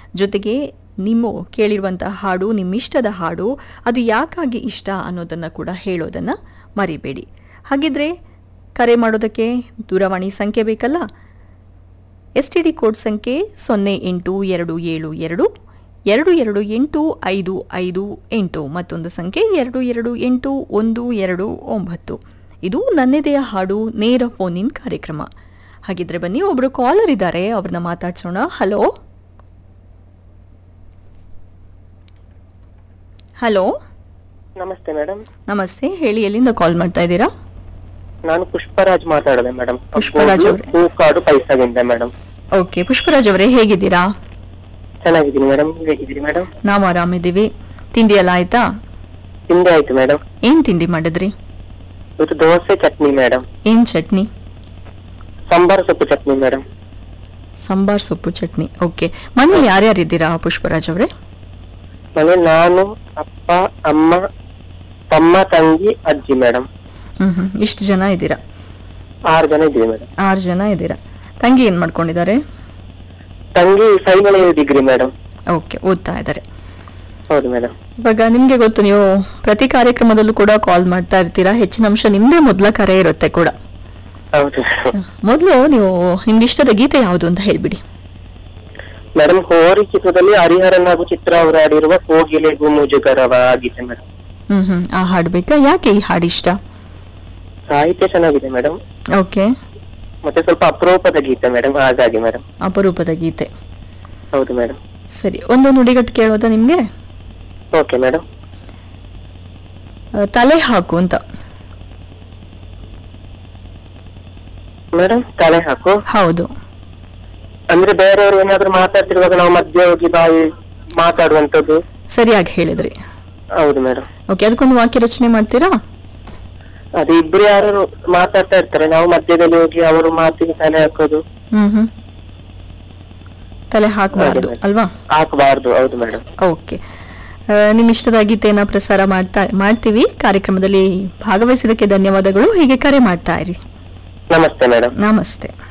ಜೊತೆಗೆ ನಿಮ್ಮ ಕೇಳಿರುವಂಥ ಹಾಡು ನಿಮ್ಮಿಷ್ಟದ ಹಾಡು ಅದು ಯಾಕಾಗಿ ಇಷ್ಟ ಅನ್ನೋದನ್ನು ಕೂಡ ಹೇಳೋದನ್ನು ಮರಿಬೇಡಿ ಹಾಗಿದ್ರೆ ಕರೆ ಮಾಡೋದಕ್ಕೆ ದೂರವಾಣಿ ಸಂಖ್ಯೆ ಬೇಕಲ್ಲ ಎಸ್ ಟಿ ಡಿ ಕೋಡ್ ಸಂಖ್ಯೆ ಸೊನ್ನೆ ಎಂಟು ಎರಡು ಏಳು ಎರಡು ಎರಡು ಎರಡು ಎಂಟು ಐದು ಐದು ಎಂಟು ಮತ್ತೊಂದು ಸಂಖ್ಯೆ ಎರಡು ಎರಡು ಎಂಟು ಒಂದು ಎರಡು ಒಂಬತ್ತು ಇದು ನನ್ನೆದೆಯ ಹಾಡು ನೇರ ಫೋನ್ ಇನ್ ಕಾರ್ಯಕ್ರಮ ಹಾಗಿದ್ರೆ ಬನ್ನಿ ಒಬ್ರು ಕಾಲರ್ ಇದ್ದಾರೆ ಅವ್ರನ್ನ ಮಾತಾಡ್ಸೋಣ ಹಲೋ ಹಲೋ ನಮಸ್ತೆ ಮೇಡಮ್ ನಮಸ್ತೆ ಹೇಳಿ ಎಲ್ಲಿಂದ ಕಾಲ್ ಮಾಡ್ತಾ ಇದ್ದೀರಾ ನಾನು ಪುಷ್ಪರಾಜ್ ಮಾತಾಡೋದೆ ಮೇಡಮ್ ಪುಷ್ಪರಾಜ್ ಅವ್ರೆ. ಹೂಕಾಡು ಪೈಸಾಗಿಂದ ಮೇಡಮ್ ಓಕೆ ಪುಷ್ಪರಾಜ್ ಅವರೇ ಹೇಗಿದ್ದೀರಾ ಚೆನ್ನಾಗಿದ್ದೀನಿ ಮೇಡಮ್ ಹೇಗಿದ್ದೀರಿ ಮೇಡಮ್ ನಾವು ಆರಾಮಿದ್ದೀವಿ ತಿಂಡಿ ಎಲ್ಲ ಆಯ್ತಾ ತಿಂಡಿ ಆಯ್ತು ಮೇಡಮ್ ಏನ್ ತಿಂಡಿ ಮಾಡಿದ್ರಿ ಇವತ್ತು ದೋಸೆ ಚಟ್ನಿ ಮೇಡಮ್ ಏನ್ ಚಟ್ನಿ ಸಾಂಬಾರ್ ಸೊಪ್ಪು ಚಟ್ನಿ ಮೇಡಮ್ ಸಾಂಬಾರ್ ಸೊಪ್ಪು ಚಟ್ನಿ ಓಕೆ ಮನೇಲಿ ಯಾರ್ಯಾರಿದ್ದೀರಾ ಪುಷ್ಪರಾಜ್ ಅವರೇ ಮನೆ ನಾನು ಅಪ್ಪ ಅಮ್ಮ ತಮ್ಮ ತಂಗಿ ಅಜ್ಜಿ ಮೇಡಮ್ ಹ್ಮ್ ಹ್ಮ್ ಇಷ್ಟು ಜನ ಇದ್ದೀರಾ ಆರು ಜನ ಇದ್ದೀವಿ ಮೇಡಮ್ ಆರು ಜನ ಇದ್ದೀರಾ ತಂಗಿ ಏನ್ ಮಾಡ್ಕೊಂಡಿದ್ದಾರೆ ತಂಗಿ final year degree madam okay ಓದ್ತಾ ಇದ್ದಾರೆ ಹೌದು ಮೇಡಮ್ ಇವಾಗ ನಿಮ್ಗೆ ಗೊತ್ತು ನೀವು ಪ್ರತಿ ಕಾರ್ಯಕ್ರಮದಲ್ಲೂ ಕೂಡ ಕಾಲ್ ಮಾಡ್ತಾ ಇರ್ತೀರಾ ಹೆಚ್ಚಿನ ಅಂಶ ನಿಮ್ದೇ ಮೊದಲ ಕರೆ ಇರುತ್ತೆ ಕೂಡ ಹೌದು ಮೊದಲು ನೀವು ನಿಮ್ಗೆ ಇಷ್ಟದ ಗೀತೆ ಯಾವುದು ಅಂತ ಹೇಳ್ಬಿಡಿ ಮೇಡಮ್ ಹೋರಿ ಚಿತ್ರದಲ್ಲಿ ಹರಿಹರನ್ ಹಾಗೂ ಚಿತ್ರ ಅವರು ಆಡಿರುವ ಕೋಗಿಲೆಗೂ ಮುಜುಗರವ ಆಗಿದೆ ಮೇಡಮ್ ಹ್ಮ್ ಹ್ಮ್ ಆ ಹಾಡು ಬೇಕಾ ಯಾಕೆ ಈ ಹಾಡು ಇಷ್ಟ ಸಾಹಿತ್ಯ ಚೆನ್ನಾಗಿದೆ ಮೇಡಮ್ ಓಕೆ ಮತ್ತೆ ಸ್ವಲ್ಪ ಅಪರೂಪದ ಗೀತೆ ಮೇಡಮ್ ಹಾಗಾಗಿ ಮೇಡಮ್ ಅಪರೂಪದ ಗೀತೆ ಹೌದು ಮೇಡಮ್ ಸರಿ ಒಂದು ನುಡಿಗಟ್ಟು ಕೇಳೋದಾ ನಿಮ್ಗೆ ಓಕೆ ಮೇಡಮ್ ಆ, ತಲೆ ಹಾಕು ಅಂತ ಮೇಡಮ್ ತಲೆ ಹಾಕು ಹೌದು ಅಂದ್ರೆ ಬೇರೆಯವರು ಏನಾದ್ರು ಮಾತಾಡ್ತಿರುವಾಗ ನಾವು ಮಧ್ಯೆ ಹೋಗಿ ಬಾಯಿ ಮಾತಾಡುವಂತದ್ದು ಸರಿಯಾಗಿ ಹೇಳಿದ್ರಿ ಹೌದು ಮೇಡಮ್ ಓಕೆ ಅದಕ್ಕೊಂದು ವಾಕ್ಯ ರಚನೆ ಮಾಡ್ತೀರಾ ಅದು ಇಬ್ರು ಯಾರು ಮಾತಾಡ್ತಾ ಇರ್ತಾರೆ ನಾವು ಮಧ್ಯದಲ್ಲಿ ಹೋಗಿ ಅವರು ಮಾತಿಗೆ ತಲೆ ಹಾಕೋದು ಹ್ಮ್ ಹ್ಮ್ ತಲೆ ಹಾಕಬಾರ್ದು ಹಾಗೆ ಅಲ್ವಾ ಹಾಕಬಾರ್ದು ಹೌದು ಮೇಡಮ್ ಓಕೆ ಆ, ನಿಮ್ಮ ಇಷ್ಟದ ಗೀತೆಯನ್ನ ಪ್ರಸಾರ ಮಾಡ್ತಾ ಮಾಡ್ತೀವಿ ಕಾರ್ಯಕ್ರಮದಲ್ಲಿ ಭಾಗವಹಿಸಿದಕ್ಕೆ ಧನ್ಯವಾದಗಳು ಹೀಗೆ ಕರೆ ಮಾಡ್ತಾ ಇರಿ ನಮಸ್ತೆ ಮೇಡಮ್ ನಮಸ್ತೆ